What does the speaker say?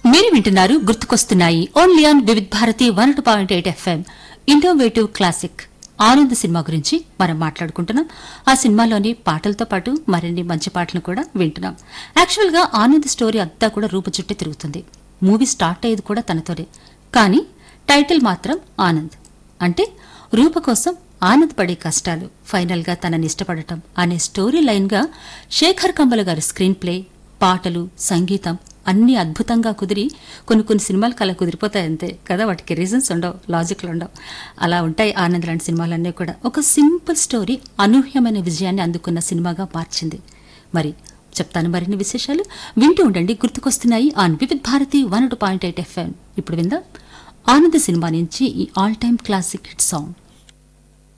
మీరు వింటున్నారు గుర్తుకొస్తున్నాయి only on Vividh Bharati one two point eight F M innovative classic Anand cinema గురించి మనం మాట్లాడుకుంటున్నాం ఆ సినిమాలోని పాటలతో పాటు మరిన్ని మంచి పాటలు కూడా వింటున్నాం యాక్చువల్ గా ఆనంద్ స్టోరీ అంతా కూడా రూప చుట్టే తిరుగుతుంది మూవీ స్టార్ట్ అయ్యేది కూడా తనతోనే కానీ టైటిల్ మాత్రం ఆనంద్ అంటే రూప కోసం ఆనంద్ పడే కష్టాలు ఫైనల్ గా తనని ఇష్టపడటం అనే స్టోరీ లైన్ గా శేఖర్ కంబల గారి స్క్రీన్ ప్లే పాటలు సంగీతం అన్ని అద్భుతంగా కుదిరి కొన్ని కొన్ని సినిమాలు కలా కుదిరిపోతాయి అంతే కదా వాటికి రీజన్స్ ఉండవు లాజిక్లు ఉండవు అలా ఉంటాయి ఆనంద్ లాంటి సినిమాలన్నీ కూడా ఒక సింపుల్ స్టోరీ అనూహ్యమైన విజయాన్ని అందుకున్న సినిమాగా మార్చింది మరి చెప్తాను మరిన్ని విశేషాలు వింటూ ఉండండి గుర్తుకొస్తున్నాయి on Vividh Bharati one point eight F M ఇప్పుడు విందాం ఆనంద్ సినిమా నుంచి ఈ all time classic hit song